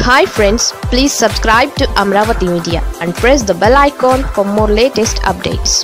hi friends please subscribe to Amaravati media and press the bell icon for more latest updates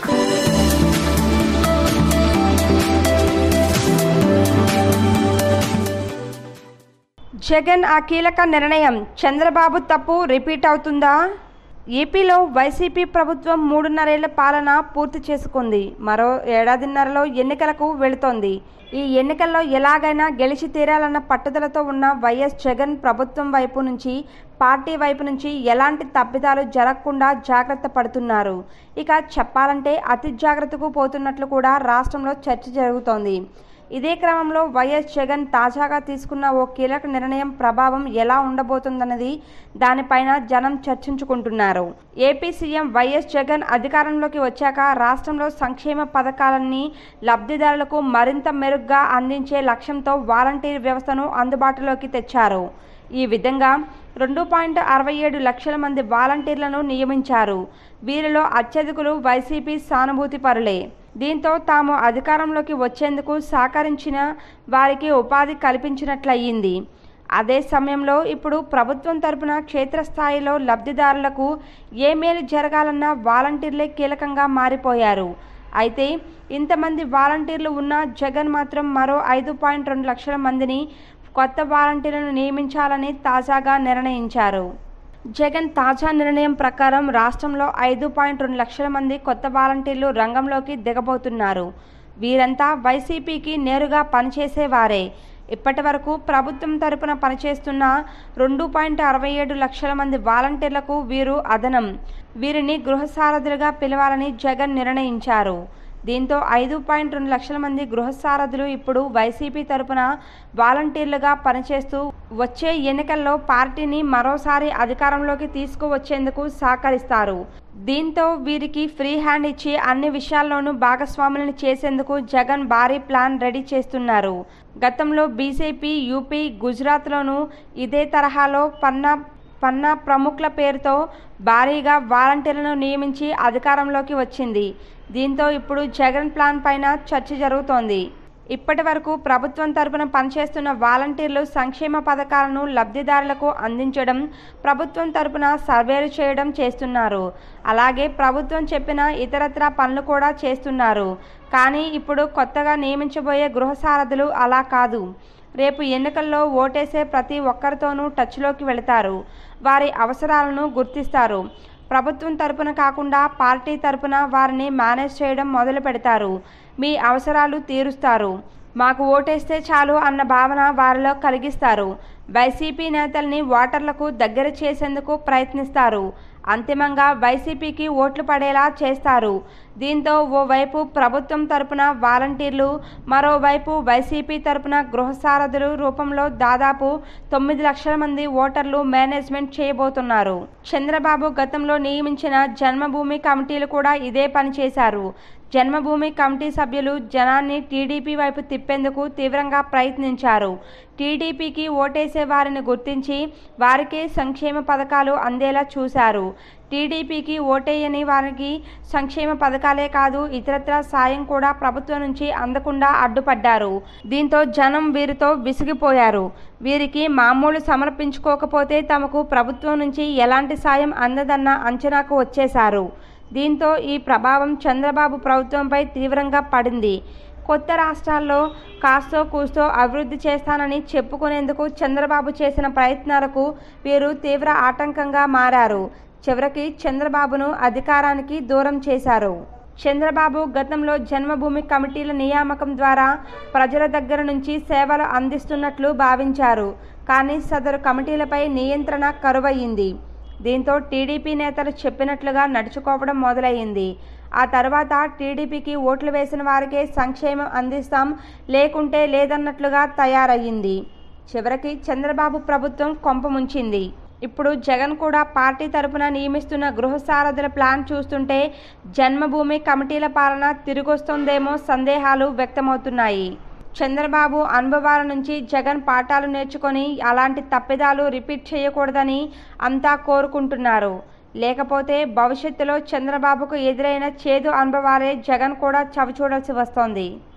Jagan ఆ కీలక నిర్ణయం చంద్రబాబు తప్పు repeat అవుతుందా ఏపీలో వైసీపీ ప్రభుత్వం మూడున్నరేళ్ల పాలన పూర్తి చేసుకుంది మరో ఏడాదిన్నరలో ఎన్నికలకు వెళుతోంది ఈ ఎన్నికల్లో ఎలాగైనా గెలిచి తీరాలన్న పట్టుదలతో ఉన్న వైఎస్ జగన్ ప్రభుత్వం వైపు నుంచి పార్టీ వైపు నుంచి ఎలాంటి తప్పిదాలు జరగకుండా జాగ్రత్త పడుతున్నారు ఇక చెప్పాలంటే అతి జాగ్రత్తకు పోతున్నట్లు కూడా రాష్ట్రంలో చర్చ జరుగుతోంది ఇదే క్రమంలో వైఎస్ జగన్ తాజాగా తీసుకున్న ఓ కీలక నిర్ణయం ప్రభావం ఎలా ఉండబోతుందన్నది దానిపైన జనం చర్చించుకుంటున్నారు ఏపీ సీఎం వైఎస్ జగన్ అధికారంలోకి వచ్చాక రాష్ట్రంలో సంక్షేమ పథకాలన్నీ లబ్ధిదారులకు మరింత మెరుగ్గా అందించే లక్ష్యంతో వాలంటీర్ వ్యవస్థను అందుబాటులోకి తెచ్చారు ఈ విధంగా రెండు పాయింట్ అరవై ఏడు లక్షల మంది వాలంటీర్లను నియమించారు వీరిలో అత్యధికులు వైసీపీ సానుభూతి పరులే దీంతో తాము అధికారంలోకి వచ్చేందుకు సహకరించిన వారికి ఉపాధి కల్పించినట్లయింది అదే సమయంలో ఇప్పుడు ప్రభుత్వం తరపున క్షేత్రస్థాయిలో లబ్ధిదారులకు ఏ మేలు జరగాలన్నా వాలంటీర్లే కీలకంగా మారిపోయారు అయితే ఇంతమంది వాలంటీర్లు ఉన్న జగన్ మాత్రం మరో ఐదు పాయింట్ రెండు లక్షల మందిని కొత్త వాలంటీర్లను నియమించాలని తాజాగా నిర్ణయించారు జగన్ తాజా నిర్ణయం ప్రకారం రాష్ట్రంలో ఐదు పాయింట్ రెండు లక్షల మంది కొత్త వాలంటీర్లు రంగంలోకి దిగబోతున్నారు వీరంతా వైసీపీకి నేరుగా పనిచేసేవారే ఇప్పటి వరకు ప్రభుత్వం తరపున పనిచేస్తున్న రెండు పాయింట్ అరవై ఏడు లక్షల మంది వాలంటీర్లకు వీరు అదనం వీరిని గృహసారథులుగా పిలవాలని జగన్ నిర్ణయించారు దీంతో ఐదు పాయింట్ రెండు లక్షల మంది గృహసారథులు ఇప్పుడు వైసీపీ తరపున వాలంటీర్లుగా పనిచేస్తూ వచ్చే ఎన్నికల్లో పార్టీని మరోసారి అధికారంలోకి తీసుకువచ్చేందుకు సహకరిస్తారు దీంతో వీరికి ఫ్రీ హ్యాండ్ ఇచ్చి అన్ని విషయాల్లోనూ భాగస్వాములను చేసేందుకు జగన్ భారీ ప్లాన్ రెడీ చేస్తున్నారు గతంలో బీజేపీ యూపీ గుజరాత్లోనూ ఇదే తరహాలో పన్నా పన్నా ప్రముఖుల పేరుతో భారీగా వాలంటీర్లను నియమించి అధికారంలోకి వచ్చింది దీంతో ఇప్పుడు జగన్ ప్లాన్ పైన చర్చ జరుగుతోంది ఇప్పటి వరకు ప్రభుత్వం తరపున పనిచేస్తున్న వాలంటీర్లు సంక్షేమ పథకాలను లబ్ధిదారులకు అందించడం ప్రభుత్వం తరపున సర్వేలు చేయడం చేస్తున్నారు అలాగే ప్రభుత్వం చెప్పిన ఇతరత్ర పనులు కూడా చేస్తున్నారు కానీ ఇప్పుడు కొత్తగా నియమించబోయే గృహసారథులు అలా కాదు రేపు ఎన్నికల్లో ఓటేసే ప్రతి ఒక్కరితోనూ టచ్లోకి వెళతారు వారి అవసరాలను గుర్తిస్తారు ప్రభుత్వం తరపున కాకుండా పార్టీ తరపున వారిని మేనేజ్ చేయడం మొదలు పెడతారు మీ అవసరాలు తీరుస్తారు మాకు ఓటేస్తే చాలు అన్న భావన వారిలో కలిగిస్తారు వైసీపీ నేతల్ని ఓటర్లకు దగ్గర చేసేందుకు ప్రయత్నిస్తారు అంతిమంగా వైసీపీకి ఓట్లు పడేలా చేస్తారు దీంతో ఓవైపు ప్రభుత్వం తరపున వాలంటీర్లు మరోవైపు వైసీపీ తరపున గృహసారథులు రూపంలో దాదాపు తొమ్మిది లక్షల మంది ఓటర్లు మేనేజ్మెంట్ చేయబోతున్నారు చంద్రబాబు గతంలో నియమించిన జన్మభూమి కమిటీలు కూడా ఇదే పని చేశారు జన్మభూమి కమిటీ సభ్యులు జనాన్ని టీడీపీ వైపు తిప్పేందుకు తీవ్రంగా ప్రయత్నించారు టీడీపీకి ఓటేసే వారిని గుర్తించి వారికే సంక్షేమ పథకాలు అందేలా చూశారు టీడీపీకి ఓటేయని వారికి సంక్షేమ పథకాలే కాదు ఇతరత్ర సాయం కూడా ప్రభుత్వం నుంచి అందకుండా అడ్డుపడ్డారు దీంతో జనం వీరితో విసిగిపోయారు వీరికి మామూలు సమర్పించుకోకపోతే తమకు ప్రభుత్వం నుంచి ఎలాంటి సాయం అందదన్న అంచనాకు వచ్చేశారు దీంతో ఈ ప్రభావం చంద్రబాబు ప్రభుత్వంపై తీవ్రంగా పడింది కొత్త రాష్ట్రాల్లో కాస్తో కూస్తో అభివృద్ధి చేస్తానని చెప్పుకునేందుకు చంద్రబాబు చేసిన ప్రయత్నాలకు వీరు తీవ్ర ఆటంకంగా మారారు చివరికి చంద్రబాబును అధికారానికి దూరం చేశారు చంద్రబాబు గతంలో జన్మభూమి కమిటీల నియామకం ద్వారా ప్రజల దగ్గర నుంచి సేవలు అందిస్తున్నట్లు భావించారు కానీ సదరు కమిటీలపై నియంత్రణ కరువయ్యింది దీంతో టీడీపీ నేతలు చెప్పినట్లుగా నడుచుకోవడం మొదలయ్యింది ఆ తర్వాత టీడీపీకి ఓట్లు వేసిన వారికే సంక్షేమం అందిస్తాం లేకుంటే లేదన్నట్లుగా తయారయ్యింది చివరికి చంద్రబాబు ప్రభుత్వం కొంపముంచింది ఇప్పుడు జగన్ కూడా పార్టీ తరపున నియమిస్తున్న గృహసారథుల ప్లాన్ చూస్తుంటే జన్మభూమి కమిటీల పాలన తిరిగొస్తుందేమో సందేహాలు వ్యక్తమవుతున్నాయి చంద్రబాబు అనుభవాల నుంచి జగన్ పాఠాలు నేర్చుకొని అలాంటి తప్పిదాలు రిపీట్ చేయకూడదని అంతా కోరుకుంటున్నారు లేకపోతే భవిష్యత్తులో చంద్రబాబుకు ఎదురైన చేదు అనుభవాలే జగన్ కూడా చవిచూడాల్సి వస్తోంది